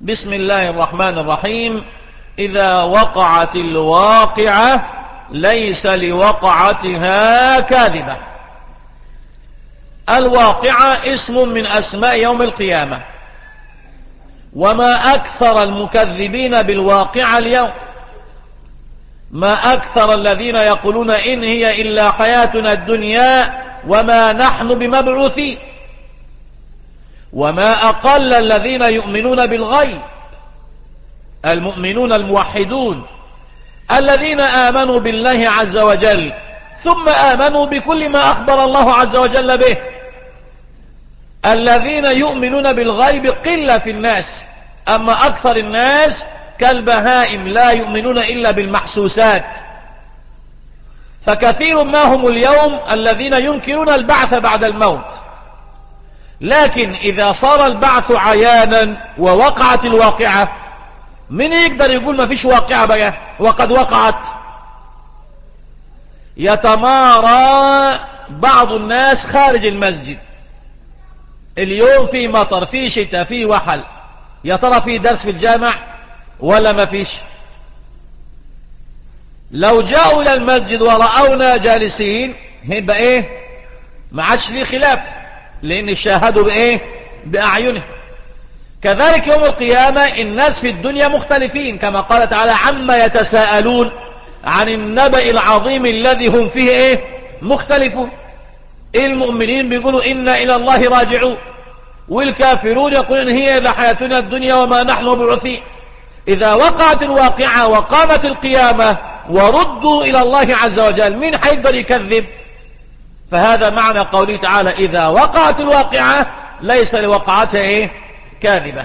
بسم الله الرحمن الرحيم إذا وقعت الواقعة ليس لوقعتها كاذبة الواقعة اسم من أسماء يوم القيامة وما أكثر المكذبين بالواقعة اليوم ما أكثر الذين يقولون إن هي إلا حياتنا الدنيا وما نحن بمبعوثين وما أقل الذين يؤمنون بالغيب المؤمنون الموحدون الذين آمنوا بالله عز وجل ثم آمنوا بكل ما أخبر الله عز وجل به الذين يؤمنون بالغيب قلة في الناس أما أكثر الناس كالبهائم لا يؤمنون إلا بالمحسوسات فكثير ما هم اليوم الذين ينكرون البعث بعد الموت لكن إذا صار البعث عيانا ووقعت الواقعة من يقدر يقول ما فيش واقعة بقى وقد وقعت يتمارى بعض الناس خارج المسجد اليوم في مطر في شتاء في وحل يا ترى في درس في الجامع ولا ما فيش لو جاءوا إلى المسجد ورأونا جالسين هيبقى ايه ما عادش في خلاف لأن شاهدوا بايه بأعينه كذلك يوم القيامة الناس في الدنيا مختلفين كما قال تعالى عما يتساءلون عن النبأ العظيم الذي هم فيه ايه مختلفون المؤمنين بيقولوا إنا إلى الله راجعون والكافرون يقولون هي لحياتنا الدنيا وما نحن مبعوثين إذا وقعت الواقعة وقامت القيامة وردوا إلى الله عز وجل مين حيقدر يكذب فهذا معنى قوله تعالى إذا وقعت الواقعة ليس لوقعتها إيه كاذبة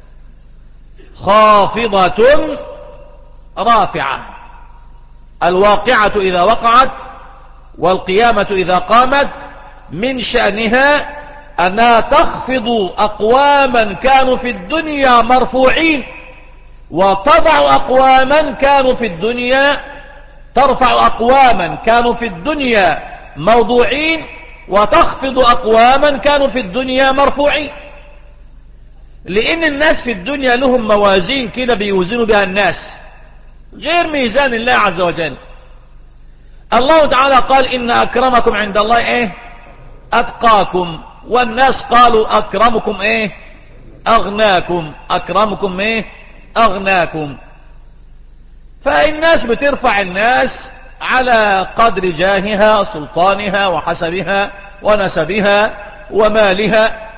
خافضة رافعة الواقعة إذا وقعت والقيامة إذا قامت من شأنها أنها تخفض أقواما كانوا في الدنيا مرفوعين وتضع أقواما كانوا في الدنيا ترفع أقواما كانوا في الدنيا موضوعين وتخفض أقواما كانوا في الدنيا مرفوعين لأن الناس في الدنيا لهم موازين كده بيوزنوا بها الناس غير ميزان الله عز وجل الله تعالى قال إن أكرمكم عند الله إيه أتقاكم والناس قالوا أكرمكم إيه أغناكم أكرمكم إيه أغناكم فالناس بترفع الناس على قدر جاهها سلطانها وحسبها ونسبها ومالها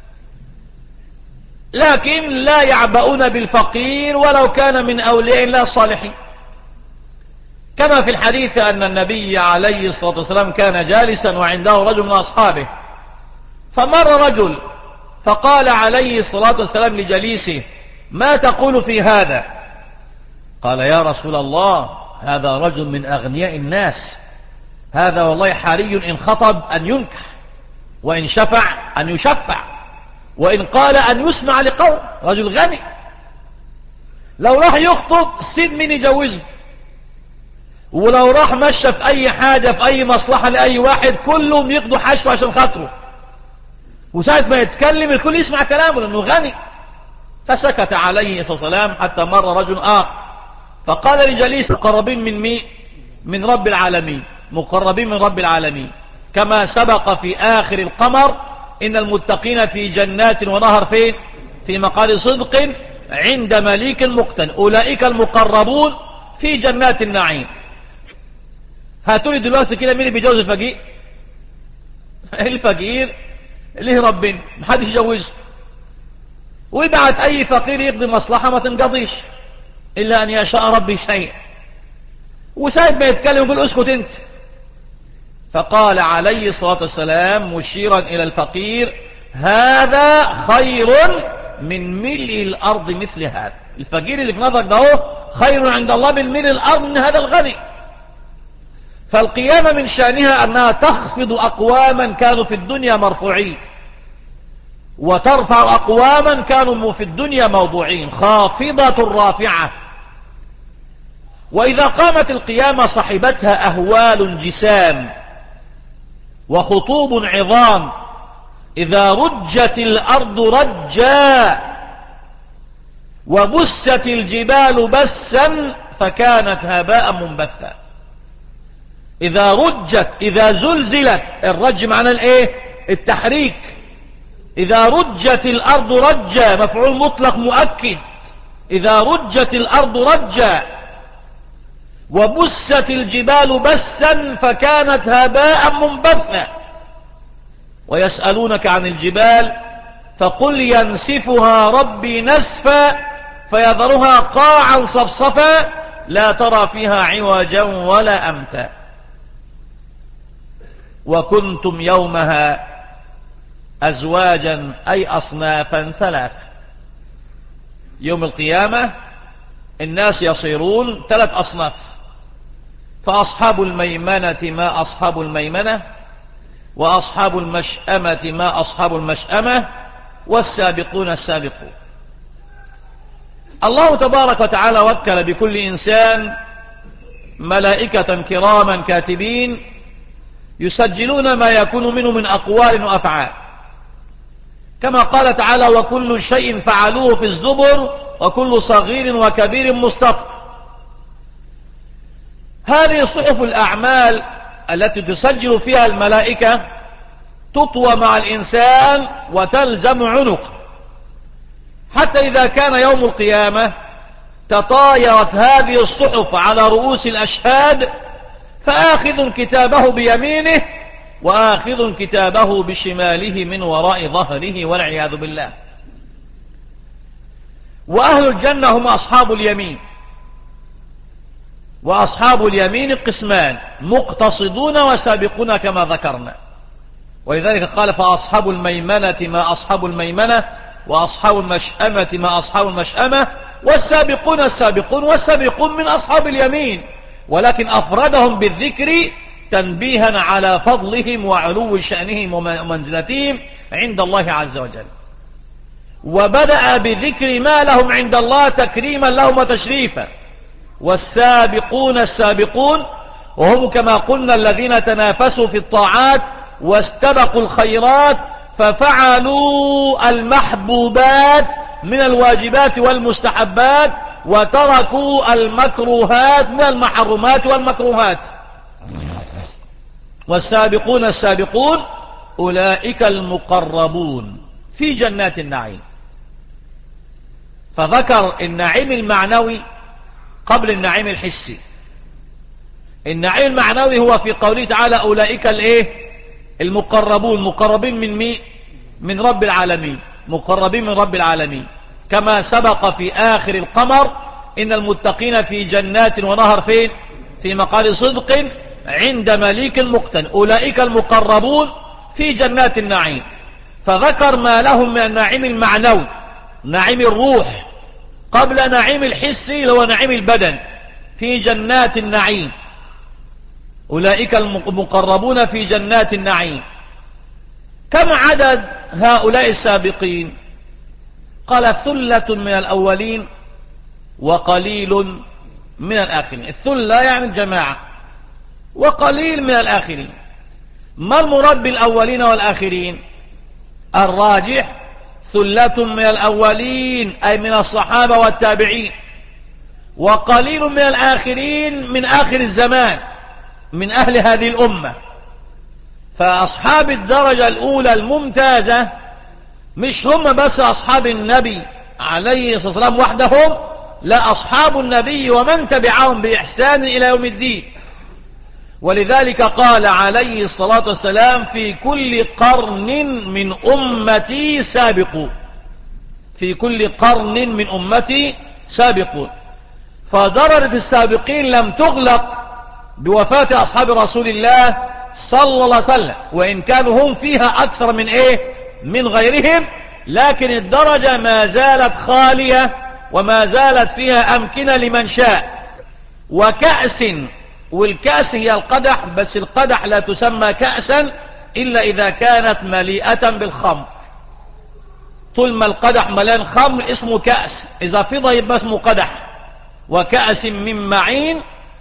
لكن لا يعبؤون بالفقير ولو كان من أولياء الله الصالحين كما في الحديث أن النبي عليه الصلاة والسلام كان جالسا وعنده رجل من أصحابه فمر رجل فقال عليه الصلاة والسلام لجليسه ما تقول في هذا قال يا رسول الله هذا رجل من أغنياء الناس هذا والله حري إن خطب أن ينكح وإن شفع أن يشفع وإن قال أن يسمع لقوم رجل غني لو راح يخطب سيد مين يجوزه ولو راح مشى في أي حاجة في أي مصلحة لأي واحد كلهم يقضوا حاجته عشان خاطره وساعة ما يتكلم الكل يسمع كلامه لأنه غني فسكت عليه الصلاة والسلام حتى مر رجل آخر فقال لجليس مقربين من مين من رب العالمين مقربين من رب العالمين كما سبق في آخر القمر إن المتقين في جنات ونهر فين في مقال صدق عند مليك مقتن أولئك المقربون في جنات النعيم هاتولي دلوقتي كده مين اللي بيجوز الفقير الفقير ليه ربنا محدش يجوزه ويبعت أي فقير يقضي مصلحة ما تنقضيش إلا أن يشاء ربي شيء وسايب ما يتكلم يقول اسكت انت فقال عليه الصلاة والسلام مشيرا إلى الفقير هذا خير من ملء الأرض مثل هذا الفقير اللي في نظرك ده خير عند الله من ملء الأرض من هذا الغني فالقيامة من شأنها أنها تخفض أقواما كانوا في الدنيا مرفوعين وترفع أقواما كانوا في الدنيا موضوعين خافضة رافعة وإذا قامت القيامة صحبتها أهوال جسام وخطوب عظام إذا رجت الأرض رجا وبست الجبال بسا فكانت هباء منبثا إذا رجت إذا زلزلت الرج معنى الإيه التحريك إذا رجت الأرض رجا مفعول مطلق مؤكد إذا رجت الأرض رجا وبست الجبال بسا فكانت هباء منبثا ويسألونك عن الجبال فقل ينسفها ربي نسفا فيذرها قاعا صفصفا لا ترى فيها عوجا ولا أمتا وكنتم يومها أزواجا أي أصنافا ثلاثة يوم القيامة الناس يصيرون ثلاث أصناف فأصحاب الميمنة ما أصحاب الميمنة وأصحاب المشأمة ما أصحاب المشأمة والسابقون السابقون الله تبارك وتعالى وكل بكل إنسان ملائكة كراما كاتبين يسجلون ما يكون منه من أقوال وأفعال كما قال تعالى وكل شيء فعلوه في الزبر وكل صغير وكبير مستطر هذه صحف الأعمال التي تسجل فيها الملائكة تطوى مع الإنسان وتلزم عنق حتى إذا كان يوم القيامة تطايرت هذه الصحف على رؤوس الأشهاد فآخذ كتابه بيمينه وآخذ كتابه بشماله من وراء ظهره والعياذ بالله وأهل الجنة هم أصحاب اليمين وأصحاب اليمين قسمان مقتصدون وسابقون كما ذكرنا ولذلك قال فأصحاب الميمنة ما أصحاب الميمنة وأصحاب المشأمة ما أصحاب المشأمة والسابقون السابقون والسابقون من أصحاب اليمين ولكن أفردهم بالذكر تنبيها على فضلهم وعلو شأنهم ومنزلتهم عند الله عز وجل وبدأ بذكر ما لهم عند الله تكريما لهم وتشريفا والسابقون السابقون وهم كما قلنا الذين تنافسوا في الطاعات واستبقوا الخيرات ففعلوا المحبوبات من الواجبات والمستحبات وتركوا المكروهات من المحرمات والمكروهات والسابقون السابقون أولئك المقربون في جنات النعيم فذكر النعيم المعنوي قبل النعيم الحسي النعيم المعنوي هو في قوله تعالى أولئك الايه المقربون مقربين من مين من رب العالمين مقربين من رب العالمين كما سبق في آخر القمر إن المتقين في جنات ونهر فين في مقال صدق عند مليك مقتن أولئك المقربون في جنات النعيم فذكر ما لهم من النعيم المعنوي نعيم الروح قبل نعيم الحسي هو نعيم البدن في جنات النعيم أولئك المقربون في جنات النعيم كم عدد هؤلاء السابقين قال ثلة من الأولين وقليل من الآخرين الثلة يعني الجماعة وقليل من الآخرين ما المراد بالأولين والآخرين الراجح ثلة من الأولين أي من الصحابة والتابعين وقليل من الآخرين من آخر الزمان من أهل هذه الأمة فأصحاب الدرجة الأولى الممتازة مش هم بس أصحاب النبي عليه الصلاة والسلام وحدهم لا أصحاب النبي ومن تبعهم بإحسان إلى يوم الدين ولذلك قال عليه الصلاة والسلام في كل قرن من أمتي سابقوا في كل قرن من أمتي سابقون فدرجة السابقين لم تغلق بوفاة أصحاب رسول الله صلى الله عليه وسلم وإن كانوا هم فيها أكثر من إيه من غيرهم لكن الدرجة ما زالت خالية وما زالت فيها أمكنة لمن شاء وكأس والكأس هي القدح بس القدح لا تسمى كأسا إلا إذا كانت مليئة بالخمر طول ما القدح مليان خمر اسمه كأس إذا فضى يبقى اسمه قدح وكأس من معين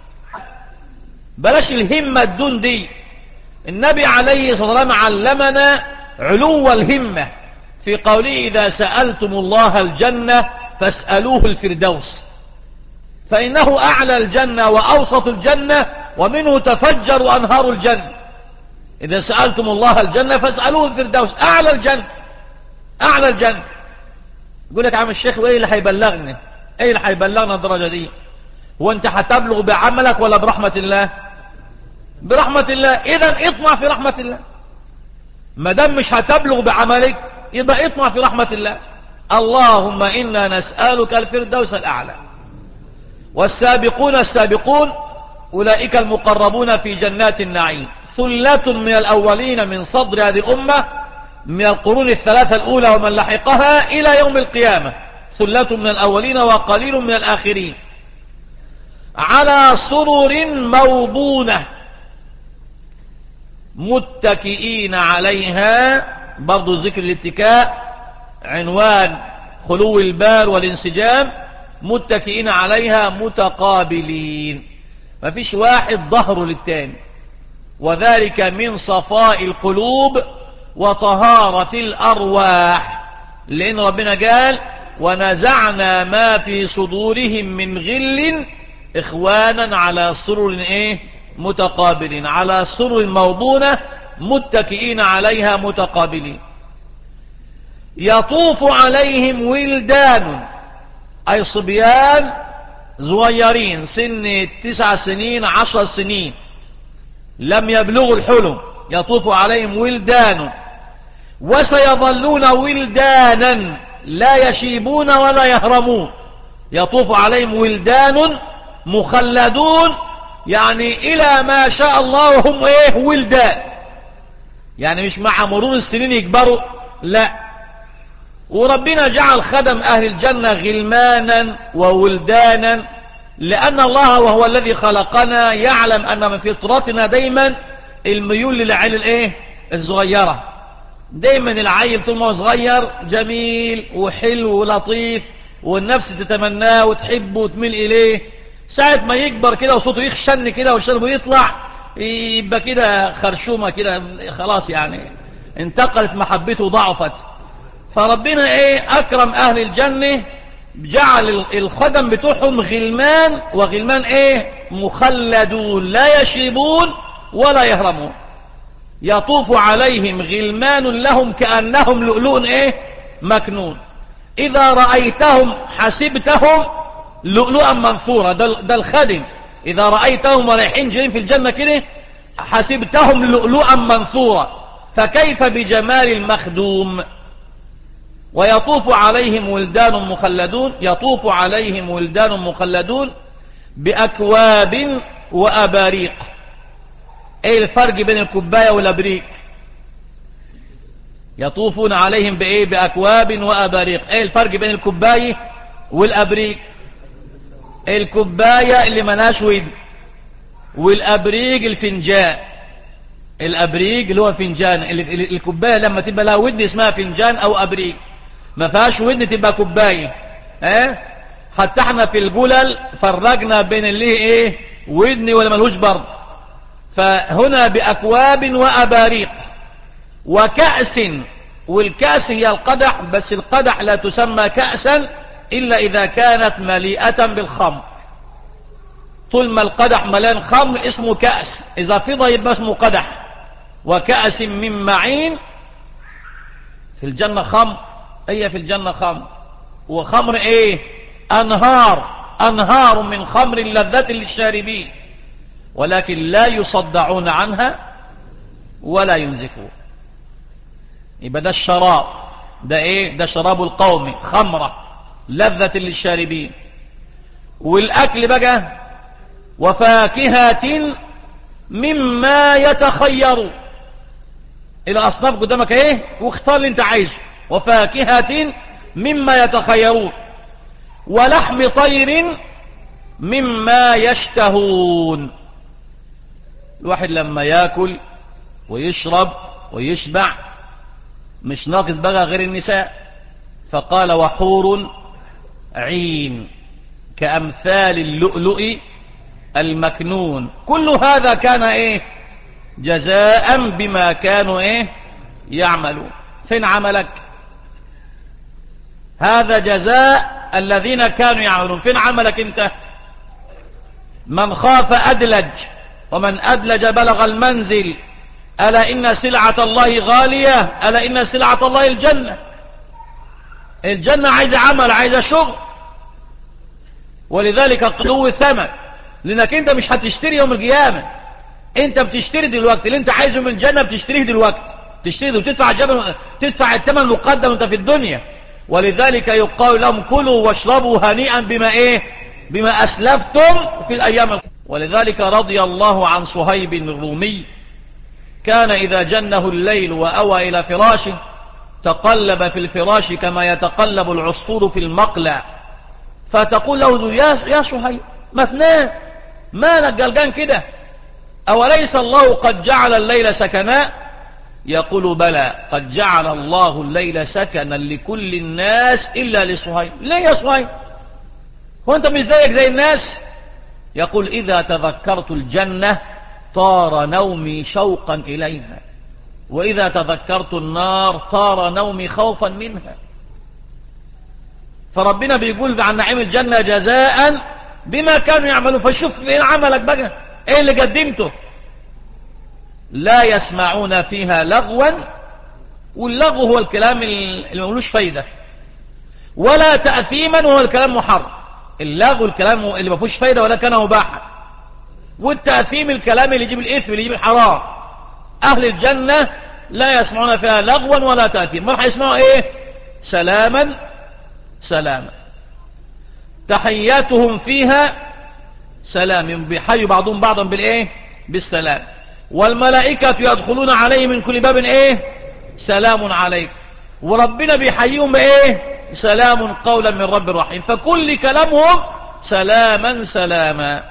بلاش الهمة الدون دي النبي عليه الصلاة والسلام علمنا علو الهمة في قوله إذا سألتم الله الجنة فاسألوه الفردوس فإنه أعلى الجنة وأوسط الجنة ومنه تفجر أنهار الجنة إذا سألتم الله الجنة فاسألوه الفردوس أعلى الجنة أعلى الجنة يقول لك عم الشيخ وإيه اللي هيبلغني إيه اللي هيبلغنا الدرجة دي هو أنت هتبلغ بعملك ولا برحمة الله برحمة الله إذا اطمع في رحمة الله ما دام مش هتبلغ بعملك يبقى اطمع في رحمة الله اللهم إنا نسألك الفردوس الأعلى والسابقون السابقون أولئك المقربون في جنات النعيم ثلة من الأولين من صدر هذه الأمة من القرون الثلاثة الأولى ومن لحقها إلى يوم القيامة ثلة من الأولين وقليل من الآخرين على سرر موضونة متكئين عليها برضو ذكر الاتكاء عنوان خلو البال والانسجام متكئين عليها متقابلين ما فيش واحد ظهره للتاني وذلك من صفاء القلوب وطهارة الأرواح لأن ربنا قال ونزعنا ما في صدورهم من غل إخوانا على سرر إيه متقابلين على سرر موضونة متكئين عليها متقابلين يطوف عليهم ولدان أي صبيان صغيرين سن تسع سنين عشر سنين لم يبلغوا الحلم يطوف عليهم ولدان وسيظلون ولدانا لا يشيبون ولا يهرمون يطوف عليهم ولدان مخلدون يعني إلى ما شاء الله وهم إيه ولدان يعني مش مع مرور السنين يكبروا لا وربنا جعل خدم أهل الجنة غلمانا وولدانا لأن الله وهو الذي خلقنا يعلم أن من فطرتنا دايما الميول للعيل الايه الصغيرة دايما العيل طول ما هو صغير جميل وحلو ولطيف والنفس تتمناه وتحبه وتميل إليه ساعة ما يكبر كده وصوته يخشن كده وشربه يطلع يبقى كده خرشومة كده خلاص يعني انتقلت محبته ضعفت فربنا ايه اكرم اهل الجنة جعل الخدم بتوعهم غلمان وغلمان ايه مخلدون لا يشيبون ولا يهرمون يطوف عليهم غلمان لهم كأنهم لؤلؤ ايه مكنون اذا رأيتهم حسبتهم لؤلؤا منثورا ده, ده الخادم اذا رأيتهم رايحين جايين في الجنة كده حسبتهم لؤلؤا منثورا فكيف بجمال المخدوم ويطوف عليهم ولدان مخلدون يطوف عليهم ولدان مخلدون بأكواب وأباريق ايه الفرق بين الكوباية والأبريق يطوفون عليهم بإيه بأكواب وأباريق ايه الفرق بين الكوباية والأبريق الكوباية اللي مناش ود والأبريق الفنجان الأبريق اللي هو فنجان الكوباية لما تبقى لها ودن اسمها فنجان أو أبريق ما فيهاش ودن تبقى كوباية اه حتى احنا في الجلل فرجنا بين اللي ايه ودن ولا ملهوش برضه فهنا بأكواب وأباريق وكأس والكأس هي القدح بس القدح لا تسمى كأسا إلا إذا كانت مليئة بالخمر طول ما القدح ملان خمر اسمه كأس إذا فضى يبقى اسمه قدح وكأس من معين في الجنة خمر هي في الجنة خمر وخمر ايه انهار انهار من خمر لذة للشاربين ولكن لا يصدعون عنها ولا ينزفون يبقى ده الشراب ده ايه ده شراب القوم خمرة لذة للشاربين والاكل بقى وفاكهة مما يتخيرون الاصناف قدامك ايه واختار اللي انت عايزه وفاكهة مما يتخيرون ولحم طير مما يشتهون الواحد لما ياكل ويشرب ويشبع مش ناقص بقى غير النساء فقال وحور عين كأمثال اللؤلؤ المكنون كل هذا كان ايه جزاء بما كانوا ايه يعملون فين عملك هذا جزاء الذين كانوا يعملون فين عملك انت من خاف أدلج ومن أدلج بلغ المنزل ألا إن سلعة الله غالية ألا إن سلعة الله الجنة الجنة عايزة عمل عايزة شغل ولذلك قلو الثمن لأنك أنت مش هتشتري يوم القيامة أنت بتشتري دلوقتي اللي أنت عايزه من الجنة بتشتريه دلوقتي تشتري وتدفع الجبل تدفع الثمن مقدم وانت في الدنيا ولذلك يقال لهم كلوا واشربوا هنيئا بما ايه بما اسلفتم في الايام ولذلك رضي الله عن صهيب الرومي كان اذا جنه الليل واوى الى فراشه تقلب في الفراش كما يتقلب العصفور في المقلع فتقول له يا يا صهيب ما تنام مالك قلقان كده أوليس الله قد جعل الليل سكناء يقول بلى قد جعل الله الليل سكنا لكل الناس إلا لصهيب ليه يا صهيب هو أنت مش زيك زي الناس يقول إذا تذكرت الجنة طار نومي شوقا إليها وإذا تذكرت النار طار نومي خوفا منها فربنا بيقول عن نعيم الجنة جزاء بما كانوا يعملون فشوف ايه عملك بقى ايه اللي قدمته لا يسمعون فيها لغوا واللغو هو الكلام اللي ملوش فايدة ولا تأثيما وهو الكلام محرم اللغو الكلام اللي ما فيهوش فايدة ولا كان مباحا والتأثيم الكلام اللي يجيب الإثم اللي يجيب الحرام أهل الجنة لا يسمعون فيها لغوا ولا تأثيما ما يسمعوا إيه سلاما سلاما تحياتهم فيها سلام بيحيوا بعضهم بعضا بالإيه بالسلام والملائكة يدخلون عليه من كل باب إيه سلام عليك وربنا بيحييهم بإيه سلام قولا من رب الرحيم فكل كلامهم سلاما سلاما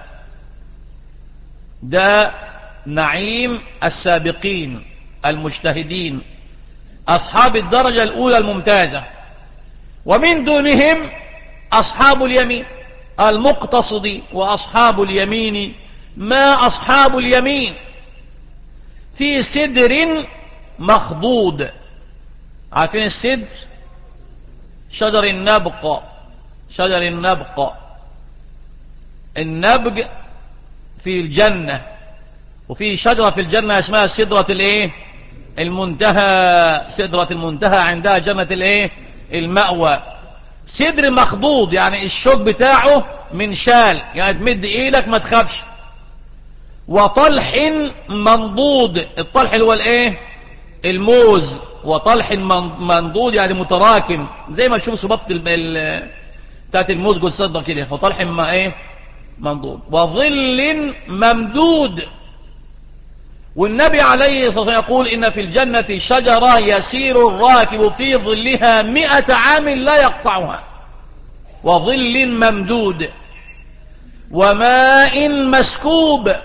ده نعيم السابقين المجتهدين أصحاب الدرجة الأولى الممتازة ومن دونهم أصحاب اليمين المقتصدين وأصحاب اليمين ما أصحاب اليمين في سدر مخضود عارفين السدر شجر النبق شجر النبق النبق في الجنة وفي شجرة في الجنة اسمها سدرة الايه المنتهى سدرة المنتهى عندها جنة الايه المأوى سدر مخضوض يعني الشوك بتاعه من شال يعني تمد ايدك ما تخافش وطلح منضود الطلح اللي هو الايه الموز وطلح منضود يعني متراكم زي ما تشوف صبابة بتاعت الموز جوه الصدر كده وطلح ما ايه منضود وظل ممدود والنبي عليه الصلاة والسلام يقول إن في الجنة شجرة يسير الراكب في ظلها مئة عام لا يقطعها وظل ممدود وماء مسكوب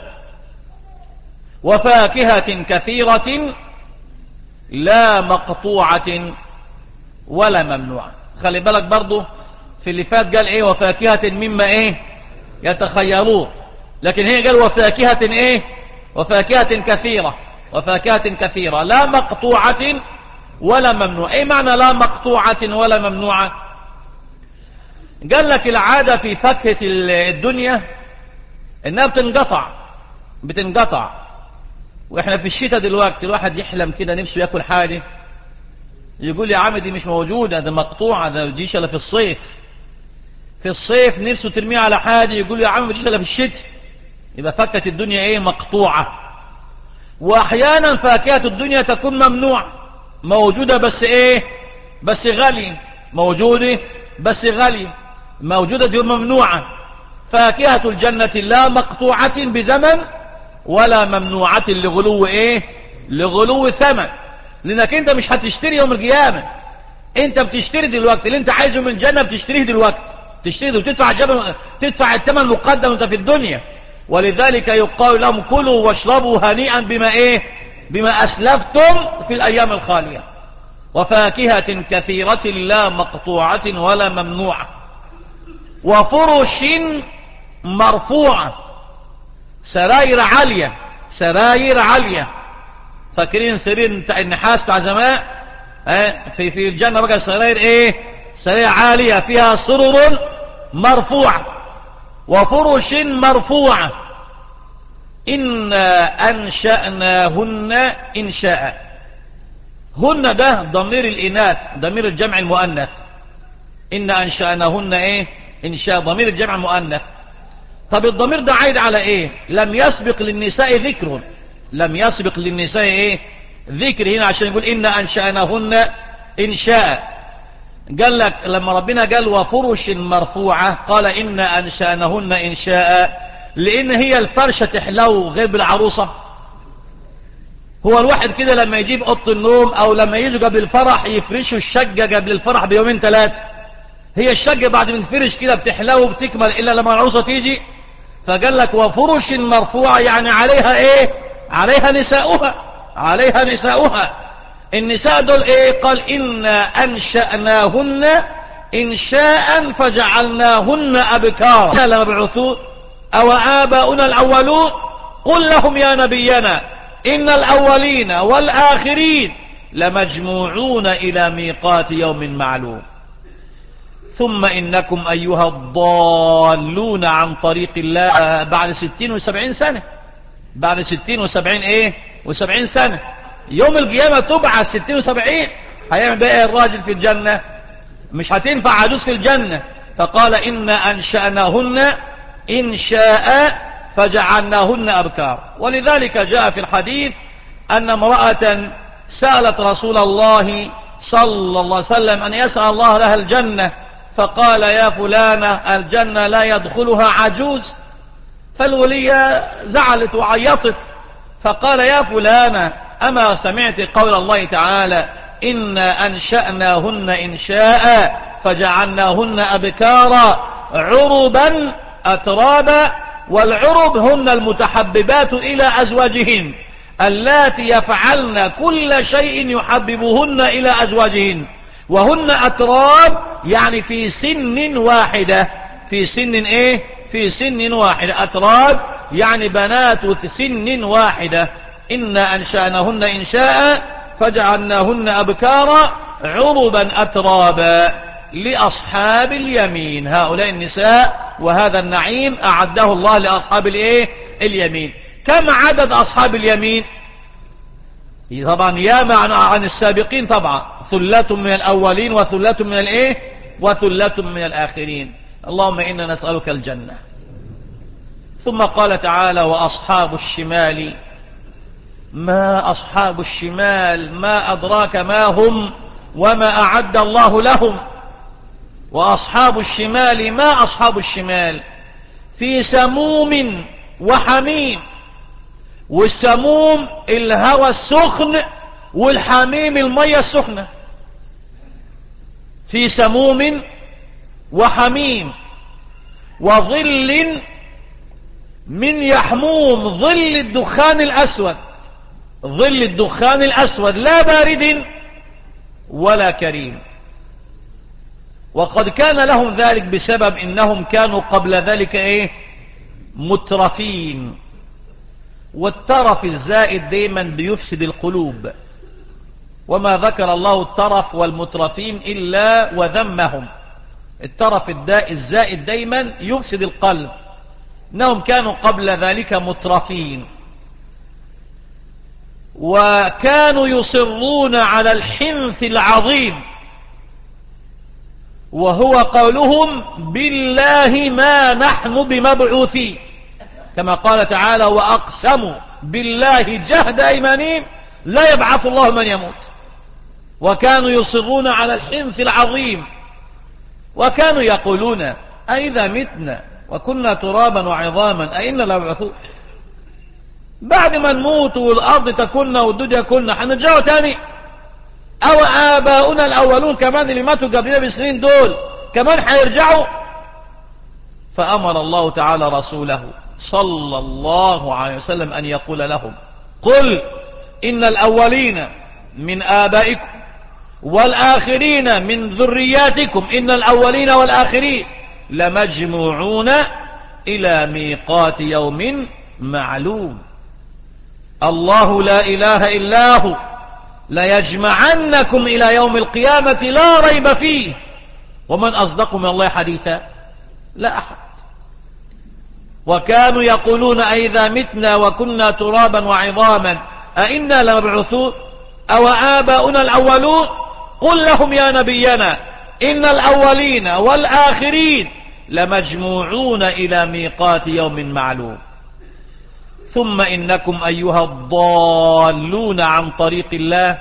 وفاكهة كثيرة لا مقطوعة ولا ممنوعة خلي بالك برضو في اللي فات قال ايه وفاكهة مما ايه يتخيلون لكن هي قال وفاكهة ايه وفاكهة كثيرة وفاكهة كثيرة لا مقطوعة ولا ممنوعة ايه معنى لا مقطوعة ولا ممنوعة قال لك العادة في فاكهة الدنيا انها بتنقطع بتنقطع واحنا في الشتاء دلوقتي الواحد يحلم كده نفسه ياكل حاجة يقول يا عم دي مش موجودة ده مقطوعة ده ديش الا في الصيف في الصيف نفسه ترميه على حاجة يقول يا عم ما ديش الا في الشتاء يبقى فاكهة الدنيا ايه مقطوعة واحيانا فاكهة الدنيا تكون ممنوعة موجودة بس ايه بس غالية موجودة بس غالية موجودة دي ممنوعة فاكهة الجنة لا مقطوعة بزمن ولا ممنوعة لغلو ايه لغلو ثمن لانك انت مش هتشتري يوم القيامة انت بتشتري دلوقتي اللي انت عايزه من الجنة بتشتريه دلوقتي تشتريه وتدفع الجبل تدفع الثمن مقدم وانت في الدنيا ولذلك يقال لهم كلوا واشربوا هنيئا بما ايه بما اسلفتم في الايام الخالية وفاكهة كثيرة لا مقطوعة ولا ممنوعة وفرش مرفوعة سراير عالية سراير عالية فاكرين سرير بتاع النحاس بتاع زمان اه في في الجنة بقى سراير ايه سرير عالية فيها سرر مرفوعة وفرش مرفوعة إنا أنشأناهن إنشاء هن ده ضمير الإناث ضمير الجمع المؤنث إن أنشأناهن إيه إنشاء ضمير الجمع المؤنث طب الضمير ده عايد على إيه لم يسبق للنساء ذكر لم يسبق للنساء إيه ذكر هنا عشان يقول إن أنشأناهن إنشاء قال لك لما ربنا قال وفرش مرفوعة قال إن أنشأنهن إنشاء لأن هي الفرشة تحلو غير بالعروسة هو الواحد كده لما يجيب أوضة النوم أو لما يجوا قبل الفرح يفرشوا الشقة قبل الفرح بيومين ثلاثة هي الشقة بعد من فرش كده بتحلو وبتكمل إلا لما العروسة تيجي فقال لك وفرش مرفوعة يعني عليها إيه عليها نساؤها عليها نساؤها النساء دول إيه قال إنا أنشأناهن إنشاء فجعلناهن أبكارا لما بعثوا أو آباؤنا الأولون قل لهم يا نبينا إن الأولين والآخرين لمجموعون إلى ميقات يوم معلوم ثم إنكم أيها الضالون عن طريق الله بعد ستين وسبعين سنة بعد ستين وسبعين إيه وسبعين سنة يوم القيامة تبعث ستين وسبعين هيعمل بقى الراجل في الجنة مش هتنفع عجوز في الجنة فقال إن أنشأناهن إنشاء فجعلناهن أبكار ولذلك جاء في الحديث أن امرأة سألت رسول الله صلى الله عليه وسلم أن يسأل الله لها الجنة فقال يا فلانة الجنة لا يدخلها عجوز فالولية زعلت وعيطت فقال يا فلانة أما سمعت قول الله تعالى إنا أنشأناهن إنشاء فجعلناهن أبكارا عربا أترابا والعرب هن المتحببات إلى أزواجهن اللاتي يفعلن كل شيء يحببهن إلى أزواجهن وهن أتراب يعني في سن واحدة في سن إيه في سن واحدة أتراب يعني بنات سن واحدة إنا أنشأنهن إنشاء فجعلناهن أبكارا عربا أترابا لأصحاب اليمين هؤلاء النساء وهذا النعيم أعده الله لأصحاب الإيه؟ اليمين كم عدد أصحاب اليمين طبعا ياما عن, عن السابقين طبعا ثلة من الأولين وثلة من الإيه وثلة من الآخرين اللهم إنا نسألك الجنة ثم قال تعالى وأصحاب الشمال ما أصحاب الشمال ما أدراك ما هم وما أعد الله لهم وأصحاب الشمال ما أصحاب الشمال في سموم وحميم والسموم الهوى السخن والحميم المية السخنة في سموم وحميم وظل من يحموم ظل الدخان الأسود ظل الدخان الأسود لا بارد ولا كريم وقد كان لهم ذلك بسبب إنهم كانوا قبل ذلك إيه مترفين والترف الزائد دايما بيفسد القلوب وما ذكر الله الترف والمترفين إلا وذمهم الترف الزائد دايما يفسد القلب انهم كانوا قبل ذلك مترفين وكانوا يصرون على الحنث العظيم وهو قولهم بالله ما نحن بمبعوثين كما قال تعالى وأقسموا بالله جهد أيمانهم لا يبعث الله من يموت وكانوا يصرون على الحنث العظيم وكانوا يقولون أئذا متنا وكنا ترابا وعظاما أئنا لمبعوثون بعد ما نموت والأرض تكون والدود يكون حنرجعوا تاني أو آباؤنا الأولون كمان اللي ماتوا قبلنا بسنين دول كمان حيرجعوا فأمر الله تعالى رسوله صلى الله عليه وسلم أن يقول لهم قل إن الأولين من آبائكم والآخرين من ذرياتكم إن الأولين والآخرين لمجموعون إلى ميقات يوم معلوم الله لا إله إلا هو ليجمعنكم إلى يوم القيامة لا ريب فيه ومن أصدق من الله حديثا لا أحد وكانوا يقولون أئذا متنا وكنا ترابا وعظاما أئنا لمبعوثون أو آباؤنا الأولون قل لهم يا نبينا إن الأولين والآخرين لمجموعون إلى ميقات يوم معلوم ثم إنكم أيها الضالون عن طريق الله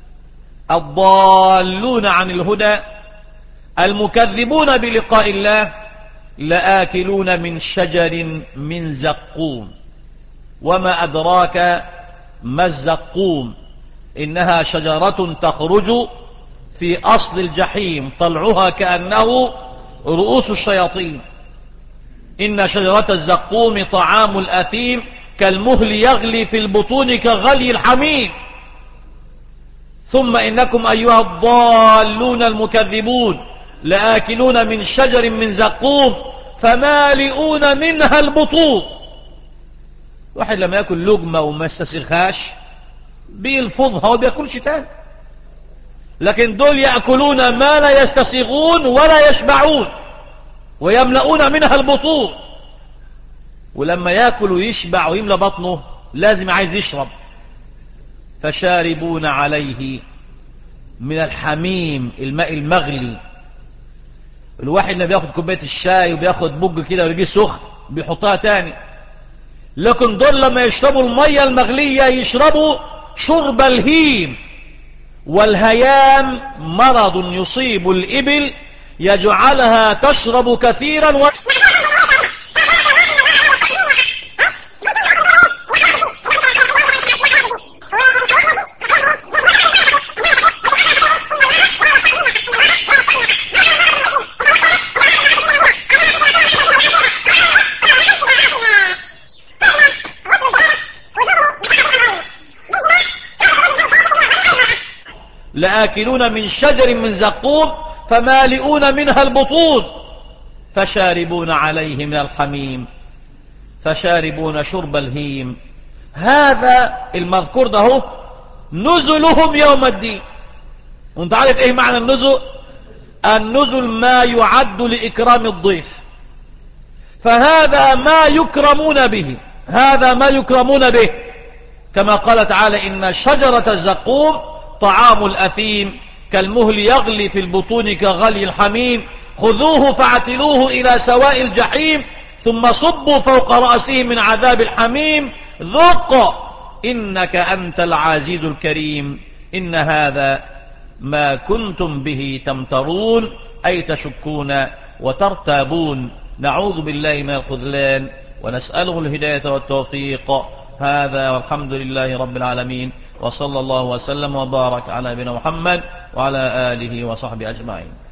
الضالون عن الهدى المكذبون بلقاء الله لآكلون من شجر من زقوم وما أدراك ما الزقوم إنها شجرة تخرج في أصل الجحيم طلعها كأنه رؤوس الشياطين إن شجرة الزقوم طعام الأثيم كالمهل يغلي في البطون كغلي الحميم ثم إنكم أيها الضالون المكذبون لآكلون من شجر من زقوم فمالئون منها البطون واحد لما يأكل لقمة وما يستسخاش بيلفظها وبيأكلش تاني لكن دول يأكلون ما لا يستسيغون ولا يشبعون ويملؤون منها البطون ولما يأكل ويشبع ويملى بطنه لازم عايز يشرب فشاربون عليه من الحميم الماء المغلي الواحد اللي بياخد كوبايه الشاي وبياخد بج كده ويجي سخن بيحطها تاني لكن دول لما يشربوا المية المغلية يشربوا شرب الهيم والهيام مرض يصيب الإبل يجعلها تشرب كثيرا و... لآكلون من شجر من زقوم فمالئون منها البطون فشاربون عليه من الحميم فشاربون شرب الهيم هذا المذكور ده هو نزلهم يوم الدين وانت عارف ايه معنى النزل النزل ما يعد لإكرام الضيف فهذا ما يكرمون به هذا ما يكرمون به كما قال تعالى إن شجرة الزقوم طعام الأثيم كالمهل يغلي في البطون كغلي الحميم خذوه فاعتلوه إلى سواء الجحيم ثم صبوا فوق رأسه من عذاب الحميم ذق إنك أنت العزيز الكريم إن هذا ما كنتم به تمترون أي تشكون وترتابون نعوذ بالله من الخذلان ونسأله الهداية والتوفيق هذا والحمد لله رب العالمين وصلى الله وسلم وبارك على نبينا محمد وعلى آله وصحبه أجمعين